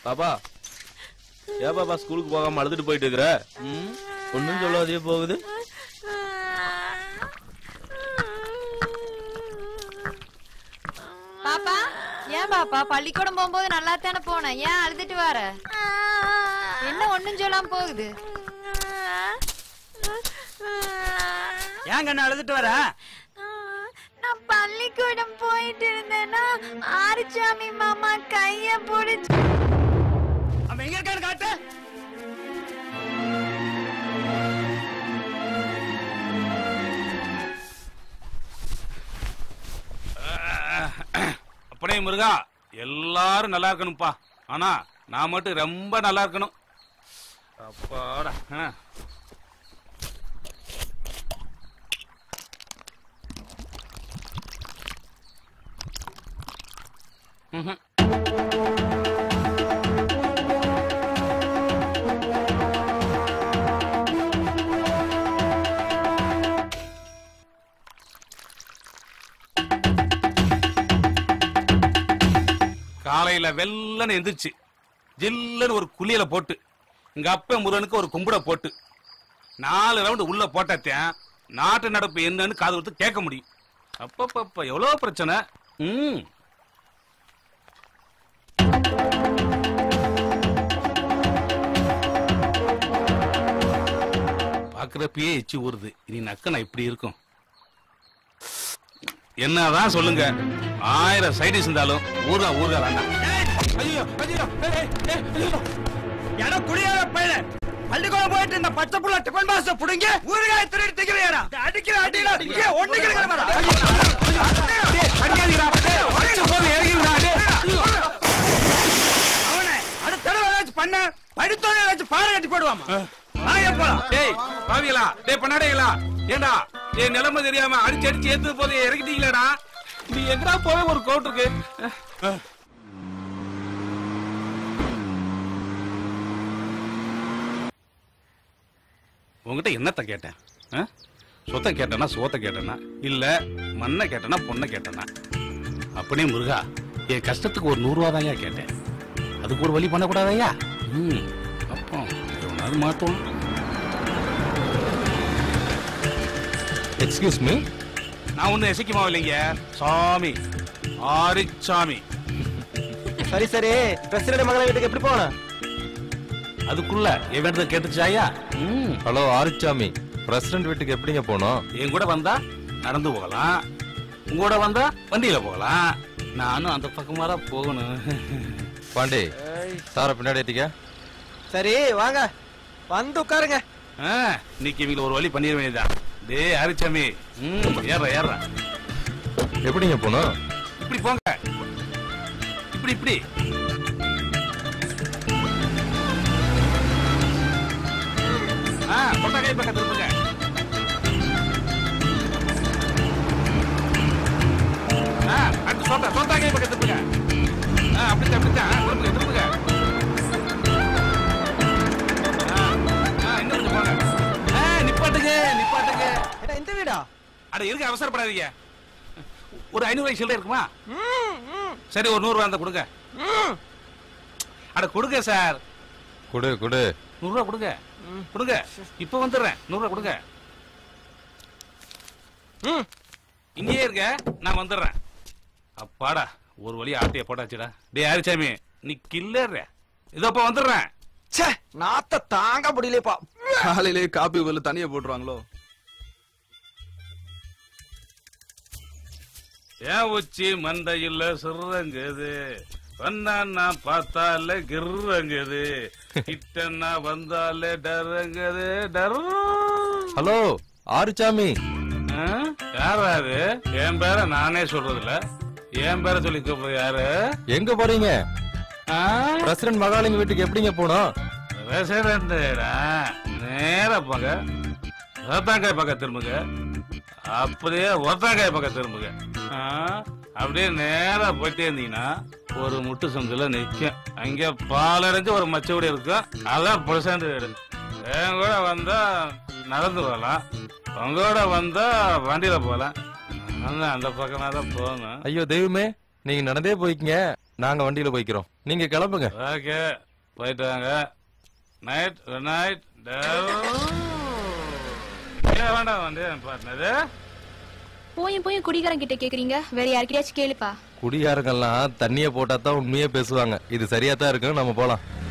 பாப்பா ஏன் பாப்பா ஸ்கூலுக்கு போகாம அழுதுட்டு போயிட்டு இருக்கிற ம்? ஒண்ணும் சொல்லாதே போகுது பாப்பா ஏன் பாப்பா பள்ளிக்கூடம் போகும்போது நல்லா தானே போனேன் ஏன் அழுதுட்டு வர என்ன ஒண்ணும் சொல்லாம போகுது ஏன் கண்ணு அழுதுட்டு வர நான் பள்ளிக்கூடம் போயிட்டு இருந்தேன்னா ஆறுசாமி மாமா கைய பிடிச்சு அவன் எங்க இருக்கான்னு காட்டு அப்படியே முருகா எல்லாரும் நல்லா இருக்கணும்ப்பா ஆனா நான் மட்டும் ரொம்ப நல்லா இருக்கணும் அப்பாடா ஆ. ம்ஹும். காலையில வெள்ளன்னு எந்திரிச்சு ஜில்லுன்னு ஒரு குளியல போட்டு எங்க அப்ப முருகனுக்கு ஒரு கும்பிட போட்டு நாலு ரவுண்டு உள்ள போட்டத்தேன் நாட்டு நடப்பு என்னன்னு காது கொடுத்து கேட்க முடியும் அப்பப்பப்ப எவ்வளவு பிரச்சனை ம் பாக்குறப்பயே எச்சி ஊறுது இனி நக்கனா இப்படி இருக்கும் என்னதான் சொல்லுங்க ஆயிரம் சைடிஸ் இருந்தாலும் ஊர்கா ஊர்கா வேண்டாம் ஐயோ ஐயோ ஏய், ஏய், ஐயோ இடம் குடியார பையல பள்ளிக்கூடம் போயிட்டு இந்த பச்சை புள்ள டிபன் பாக்ஸ் புடுங்கி ஊறுகாய் திருடி திங்கிறீரா அடிக்கிற அடியில இங்கே ஒண்ணு அடிக்காதீங்கடா. டேய், உடைச்சு போது இறங்கிடுடா, டேய். அவனை அடுத்த தடவை ஏதாச்சும் பண்ண படித்தோட ஏதாச்சும் பாறை கட்டி போடுவாமா வாங்க போலாம் டேய் பாவிகளா டேய் பண்ணாடைகளா ஏண்டா என் நிலைமை தெரியாம அடிச்சு அடிச்சு ஏத்து போது இறக்கிட்டீங்களாடா நீ எங்கடா போவே ஒரு கோட் இருக்கு உங்ககிட்ட என்னத்த கேட்டேன் ஆ? சொத்தை கேட்டனா சோத்தை கேட்டனா இல்ல மண்ணை கேட்டனா பொண்ணை கேட்டனா அப்படியே முருகா என் கஷ்டத்துக்கு ஒரு நூறு ரூபா தான் கேட்டேன் அதுக்கு ஒரு வழி பண்ணக்கூடாதையா ம் அப்போ எவனாவது மாட்டோம் எக்ஸ்கியூஸ் மீ நான் ஒண்ணு எசிக்குமா இல்லைங்க சாமி ஆரிச்சாமி சரி சரி பிரசிடண்ட் மகள வீட்டுக்கு எப்படி போன அதுக்குள்ள என் வேண்டதை கேட்டுச்சாயா ம் ஹலோ ஆரிச்சாமி பிரசிடண்ட் வீட்டுக்கு எப்படிங்க போனோம் என் கூட வந்தா நடந்து போகலாம் உங்க கூட வந்தா வண்டியில போகலாம் நானும் அந்த பக்கமா தான் போகணும் பாண்டி சார பின்னாடி ஏத்திக்க சரி வாங்க வந்து உட்காருங்க ஆ, இன்னைக்கு இவங்க ஒரு வழி பண்ணிட வேண்டியதுதான் டேய் ஆரிச்சாமி ம் ஏற ஏற எப்படிங்க போனோம் இப்படி போங்க இப்படி இப்படி ஆ கொட்டாக்கை பக்கம் திருப்புங்க ஆ அடுத்து சோத்தா சோத்தாக்கை பக்கம் திருப்புங்க ஆ அப்படித்தான் அப்படித்தான் ஆ, திருப்புங்க திருப்புங்க ஆ, ஆ, இன்னும் கொஞ்சம் போங்க ஆ, நிப்பாட்டுங்க நிப்பாட்டுங்க இந்த வீடா அட இருக்கு அவசரப்படாதீங்க ஒரு ஐநூறு ரூபாய் சில்லறை இருக்குமா சரி ஒரு நூறு ரூபா இருந்தா கொடுங்க அட கொடுங்க சார் குடு குடு நூறு ரூபா கொடுங்க கொடுங்க இப்ப வந்துடுறேன் நூறு ரூபா கொடுங்க இங்கேயே இருக்க நான் வந்துடுறேன் அப்பாடா ஒரு வழி ஆட்டைய போட்டாச்சுடா டேய் ஆரிச்சாமி நீ கில்லற இதோ இப்ப வந்துடுறேன் ச்சே நாத்த தாங்க முடியலப்பா காலையிலே காப்பி பதில் தனியா போட்டுருவாங்களோ ஏன் உச்சி மண்டையில் சிறங்குது வந்தான்னா பார்த்தாலே கிர்றங்குது கிட்டன்னா வந்தாலே டருங்குது டர் ஹலோ ஆரிச்சாமி யாராரு என் பேரை நானே சொல்றதில்ல என் பேரை சொல்லி கூப்பிடுறது யாரு எங்க போறீங்க பிரசிடண்ட் மகாலிங்க வீட்டுக்கு எப்படிங்க போனோம் ரெசிடென்டா நேரா போங்க ஒத்தாங்காய் பக்கம் திரும்புங்க அப்படியே ஒத்தாங்காய் பக்கம் திரும்புங்க ஆ, அப்படியே நேரா போயிட்டே இருந்தீங்கன்னா ஒரு முட்டு சந்தில நிக்கும் அங்க பாலடைஞ்சு ஒரு மச்சவடி இருக்கும் அதான் பிரசாந்த் வீடு என் கூட வந்தா நடந்து போகலாம் உங்களோட வந்தா வண்டியில போகலாம் நான் அந்த பக்கமா தான் போகணும் ஐயோ தெய்வமே நீங்க நடந்தே போய்க்கங்க நாங்க வண்டியில போய்க்கிறோம் நீங்க கிளம்புங்க ஓகே போயிட்டு வாங்க நைட் நைட் வேண்டாம் வந்து பார்த்தது போயும் போயும் குடிகாரன் கிட்ட கேக்குறீங்க வேற யார்கிட்டயாச்சும் கேளுப்பா குடியாரங்கெல்லாம் தண்ணிய போட்டா தான் உண்மையே பேசுவாங்க இது சரியா தான் இருக்கு நம்ம போலாம்